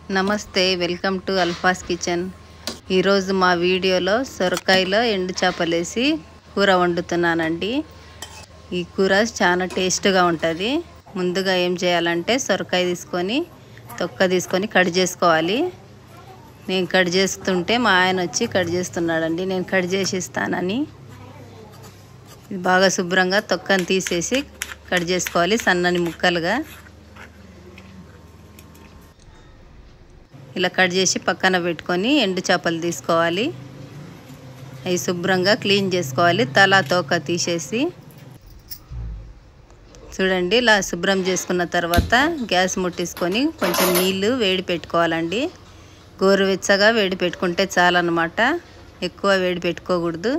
నమస్తే welcome to Alpha's kitchen ఈరోజు మా వీడియోలో సొరకాయలో ఎండు చేపలు వేసి కూర వండుతున్నానండి ఈ కూర చాలా టేస్ట్గా ఉంటుంది ముందుగా ఏం చేయాలంటే సొరకాయ తీసుకొని తొక్క తీసుకొని కట్ చేసుకోవాలి నేను కట్ చేస్తుంటే మా ఆయన వచ్చి కట్ చేస్తున్నాడండి నేను కట్ చేసి ఇస్తానని ఇది బాగా శుభ్రంగా తొక్కను తీసేసి కట్ చేసుకోవాలి సన్నని ముక్కలుగా ఇలా కట్ చేసి పక్కన పెట్టుకొని ఎండు చేపలు తీసుకోవాలి అవి శుభ్రంగా క్లీన్ చేసుకోవాలి తల తోక తీసేసి చూడండి ఇలా శుభ్రం చేసుకున్న తర్వాత గ్యాస్ ముట్టించుకొని కొంచెం నీళ్ళు వేడి పెట్టుకోవాలండి గోరువెచ్చగా వేడి పెట్టుకుంటే చాలన్నమాట ఎక్కువ వేడి పెట్టుకోకూడదు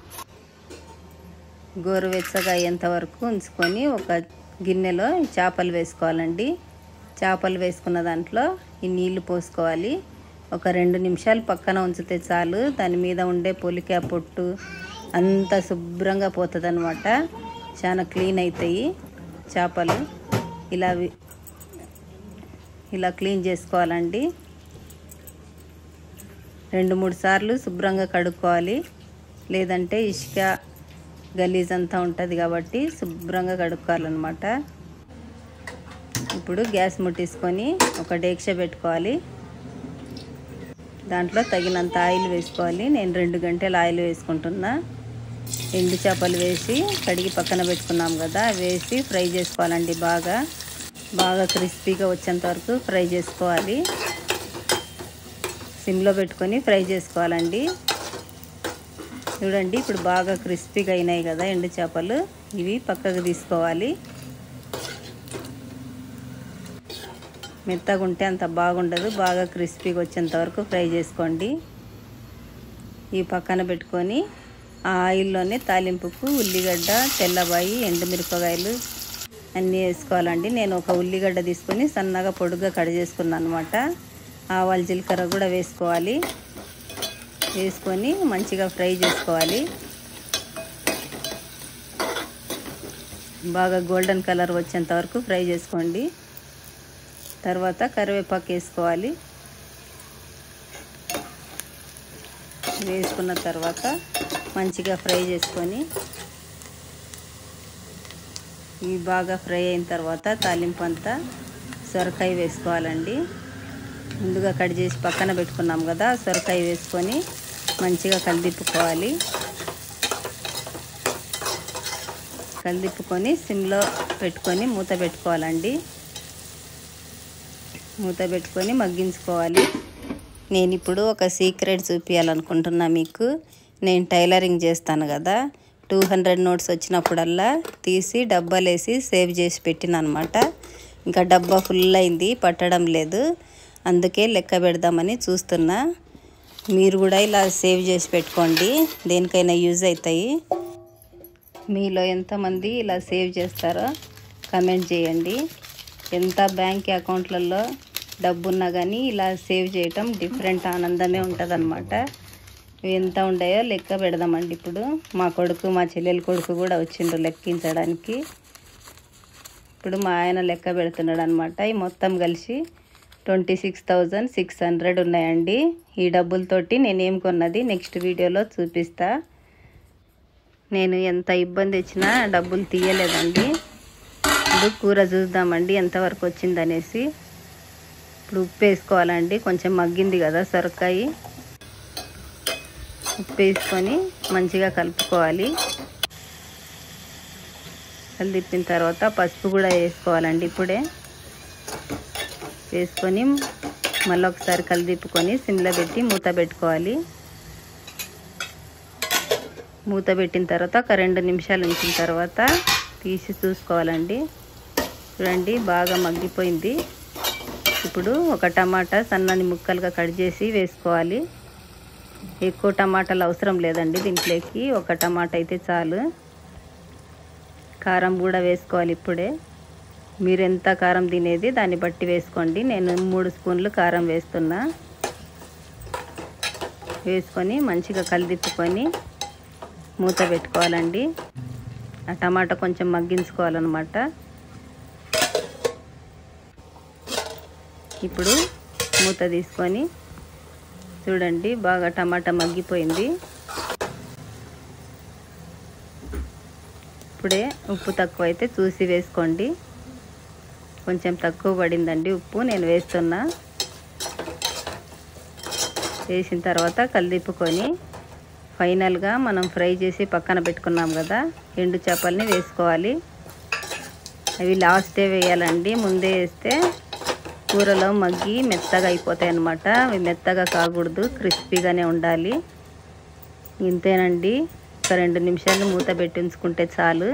గోరువెచ్చగా అయ్యేంత వరకు ఉంచుకొని ఒక గిన్నెలో చేపలు వేసుకోవాలండి చేపలు వేసుకున్న దాంట్లో ఈ నీళ్లు పోసుకోవాలి ఒక రెండు నిమిషాలు పక్కన ఉంచితే చాలు దాని మీద ఉండే పొలిక పొట్టు అంత శుభ్రంగా పోతుంది అనమాట చాలా క్లీన్ అవుతాయి చేపలు ఇలా వి- ఇలా క్లీన్ చేసుకోవాలండి రెండు మూడు సార్లు శుభ్రంగా కడుక్కోవాలి లేదంటే ఇసుక గలీజ్ అంతా ఉంటుంది కాబట్టి శుభ్రంగా కడుక్కోవాలన్నమాట ఇప్పుడు గ్యాస్ ముట్టించుకొని ఒక డేక్ష పెట్టుకోవాలి దాంట్లో తగినంత ఆయిల్ వేసుకోవాలి నేను రెండు గంటల ఆయిల్ వేసుకుంటున్నా ఎండు చేపలు వేసి కడిగి పక్కన పెట్టుకున్నాం కదా వేసి ఫ్రై చేసుకోవాలండి బాగా బాగా క్రిస్పీగా వచ్చేంత వరకు ఫ్రై చేసుకోవాలి సిమ్లో పెట్టుకొని ఫ్రై చేసుకోవాలండి చూడండి ఇప్పుడు బాగా క్రిస్పీగా అయినాయి కదా ఎండు చేపలు ఇవి పక్కకు తీసుకోవాలి మెత్తగా ఉంటే అంత బాగుండదు బాగా క్రిస్పీగా వచ్చేంత వరకు ఫ్రై చేసుకోండి ఈ పక్కన పెట్టుకొని ఆ ఆయిల్లోనే తాలింపుకు ఉల్లిగడ్డ తెల్లబాయి ఎండుమిరపకాయలు అన్నీ వేసుకోవాలండి నేను ఒక ఉల్లిగడ్డ తీసుకొని సన్నగా పొడుగ్గా కట్ చేసుకున్నాను అనమాట ఆవాలు జీలకర్ర కూడా వేసుకోవాలి వేసుకొని మంచిగా ఫ్రై చేసుకోవాలి బాగా గోల్డెన్ కలర్ వచ్చేంత వరకు ఫ్రై చేసుకోండి తర్వాత కరివేపాకు వేసుకోవాలి వేసుకున్న తర్వాత మంచిగా ఫ్రై చేసుకొని ఇవి బాగా ఫ్రై అయిన తర్వాత తాలింపు అంతా సొరకాయ వేసుకోవాలండి ముందుగా కట్ చేసి పక్కన పెట్టుకున్నాం కదా సొరకాయ వేసుకొని మంచిగా కలిదిప్పుకోవాలి కలిదిప్పుకొని సిమ్లో పెట్టుకొని మూత పెట్టుకోవాలండి మూత పెట్టుకొని మగ్గించుకోవాలి నేను ఇప్పుడు ఒక సీక్రెట్ చూపించాలనుకుంటున్నా మీకు నేను టైలరింగ్ చేస్తాను కదా టూ హండ్రెడ్ నోట్స్ వచ్చినప్పుడల్లా తీసి డబ్బాలేసి సేవ్ చేసి పెట్టిన అనమాట ఇంకా డబ్బా ఫుల్ అయింది పట్టడం లేదు అందుకే లెక్క పెడదామని చూస్తున్నా మీరు కూడా ఇలా సేవ్ చేసి పెట్టుకోండి దేనికైనా యూజ్ అవుతాయి మీలో ఎంతమంది ఇలా సేవ్ చేస్తారో కమెంట్ చేయండి ఎంత బ్యాంక్ అకౌంట్లలో డబ్బు ఉన్నా కానీ ఇలా సేవ్ చేయటం డిఫరెంట్ ఆనందమే ఉంటుంది అనమాట ఎంత ఉన్నాయో లెక్క పెడదామండి ఇప్పుడు మా కొడుకు మా చెల్లెల కొడుకు కూడా వచ్చిండ్రు లెక్కించడానికి ఇప్పుడు మా ఆయన లెక్క పెడుతున్నాడు అనమాట ఈ మొత్తం కలిసి twenty six thousand six hundred ఉన్నాయండి ఈ డబ్బులతోటి నేను ఏం కొన్నది నెక్స్ట్ వీడియోలో చూపిస్తా నేను ఎంత ఇబ్బంది వచ్చినా డబ్బులు తీయలేదండి ఇప్పుడు కూర చూద్దామండి ఎంతవరకు వచ్చిందనేసి ఇప్పుడు ఉప్పు వేసుకోవాలండి కొంచెం మగ్గింది కదా సొరకాయ ఉప్పు వేసుకొని మంచిగా కలుపుకోవాలి కలిదిప్పిన తర్వాత పసుపు కూడా వేసుకోవాలండి ఇప్పుడే వేసుకొని మళ్ళీ ఒకసారి కలిదిప్పుకొని సిమ్లో పెట్టి మూత పెట్టుకోవాలి మూత పెట్టిన తర్వాత ఒక రెండు నిమిషాలు ఉంచిన తర్వాత తీసి చూసుకోవాలండి చూడండి బాగా మగ్గిపోయింది ఇప్పుడు ఒక టమాటా సన్నని ముక్కలుగా కట్ చేసి వేసుకోవాలి ఎక్కువ టమాటాలు అవసరం లేదండి దీంట్లోకి ఒక టమాటా అయితే చాలు కారం కూడా వేసుకోవాలి ఇప్పుడే మీరు ఎంత కారం తినేది దాన్ని బట్టి వేసుకోండి నేను మూడు స్పూన్లు కారం వేస్తున్నా వేసుకొని మంచిగా కలిదిప్పుకొని మూత పెట్టుకోవాలండి ఆ టమాటా కొంచెం మగ్గించుకోవాలన్నమాట ఇప్పుడు మూత తీసుకొని చూడండి బాగా టమాటా మగ్గిపోయింది ఇప్పుడే ఉప్పు తక్కువ అయితే చూసి వేసుకోండి కొంచెం తక్కువ పడిందండి ఉప్పు నేను వేస్తున్నా వేసిన తర్వాత కలిదిప్పుకొని ఫైనల్గా మనం ఫ్రై చేసి పక్కన పెట్టుకున్నాం కదా ఎండు చేపల్ని వేసుకోవాలి అవి లాస్టే వేయాలండి ముందే వేస్తే కూరలో మగ్గి మెత్తగా అయిపోతాయి అన్నమాట అవి మెత్తగా కాకూడదు క్రిస్పీగానే ఉండాలి ఇంతేనండి ఒక రెండు నిమిషాలు మూత పెట్టి ఉంచుకుంటే చాలు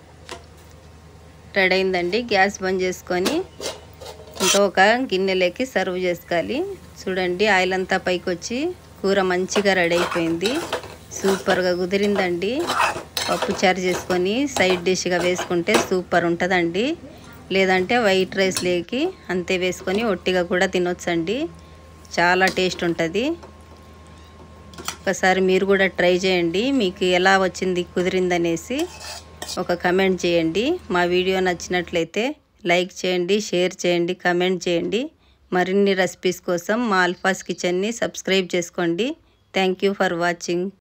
రెడీ అయిందండి గ్యాస్ బంద్ చేసుకొని ఇంకా ఒక గిన్నెలోకి సర్వ్ చేసుకోవాలి చూడండి ఆయిల్ అంతా పైకి వచ్చి కూర మంచిగా రెడీ అయిపోయింది సూపర్గా కుదిరిందండి పప్పు చారు చేసుకొని సైడ్ డిష్గా వేసుకుంటే సూపర్ ఉంటుందండి లేదంటే వైట్ రైస్ లేకి అంతే వేసుకొని ఒట్టిగా కూడా తినొచ్చండి చాలా టేస్ట్ ఉంటుంది ఒకసారి మీరు కూడా ట్రై చేయండి మీకు ఎలా వచ్చింది కుదిరిందనేసి ఒక కమెంట్ చేయండి మా వీడియో నచ్చినట్లయితే లైక్ చేయండి షేర్ చేయండి కమెంట్ చేయండి మరిన్ని రెసిపీస్ కోసం మా అల్ఫాస్ కిచెన్ని సబ్స్క్రైబ్ చేసుకోండి థ్యాంక్ యూ ఫర్ వాచింగ్